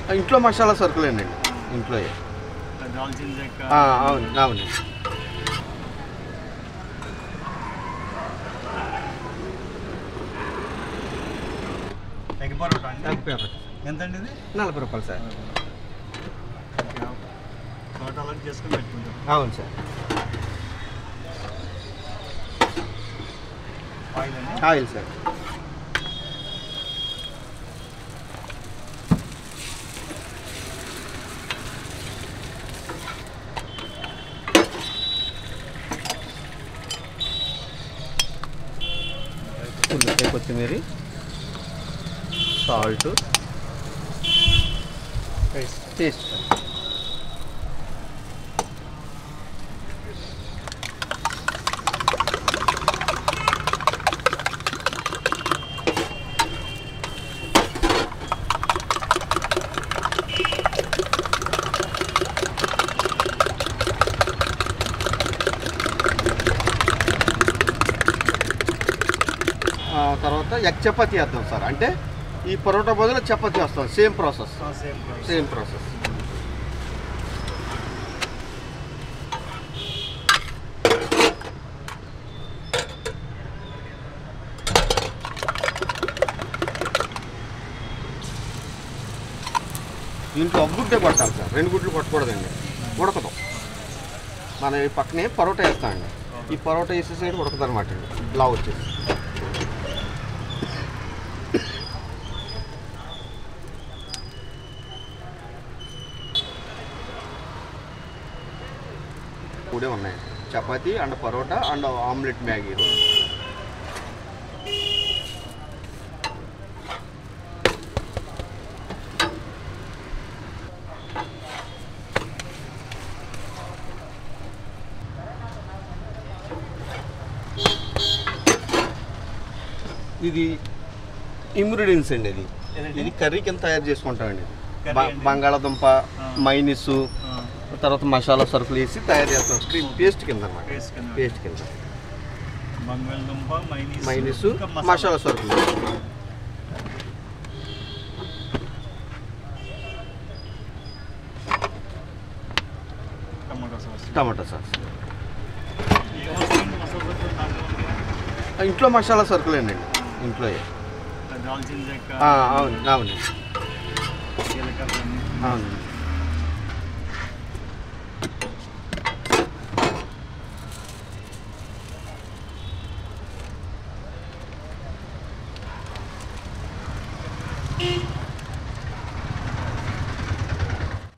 ఇంట్లో మసాలా సరుకులేనండి ఇంట్లో దాల్చిన చెక్క అవును అవునండి ఎగ్ పరోటా అండి ఎంతండి ఇది నలభై రూపాయలు సార్ పరోటాలను చేసుకొని పెట్టుకుంటాం అవును సార్ ఆయిల్ అండి ఆయిల్ సార్ ఉల్లిపాయ కొత్తిమీర సాల్ట్ టేస్ట్ ఆ తర్వాత ఎగ్ చపాతీ వేద్దాం సార్ అంటే ఈ పరోటా బదులు చపాతీ వస్తాం same process same same process దీంట్లో ఒక గుడ్డే కొట్టాలి సార్ రెండు గుడ్లు కొట్టకూడదండి ఉడకదు మన ఈ పక్కనే పరోటా వేస్తామండి ఈ పరోటా వేసేసరికి ఉడకదు అనమాట అండి ఇలా వచ్చేసి కూడా ఉన్నాయి chapati and parotta and omelette Maggi roll ఇది ఇంగ్రీడియంట్స్ అండి ఇది ఏదండి? ఇది కర్రీ కింద తయారు చేసుకుంటామండి ఇది కర్రీ బ- అండి? బంగాళాదుంప ఆ. మైనిస్ తర్వాత మసాలా సరుకులు వేసి తయారు చేస్తాం క్రీమ్ పేస్ట్ కింద అనమాట పేస్ట్ కింద. పేస్ట్ కింద బంగాళదుంప మైనీస్ మైనిస్ ఇంకా మసాలా సరుకులు టమాటో సాస్ టమాటా సాస్ ఏమొస్తుంది మసాలా సరుకులు దాంట్లో? ఇంట్లో మసాలా సరుకులేనండి ఇంట్లో దాల్చిన చెక్క అవును అవును జీలకర్ర అన్ని. అవును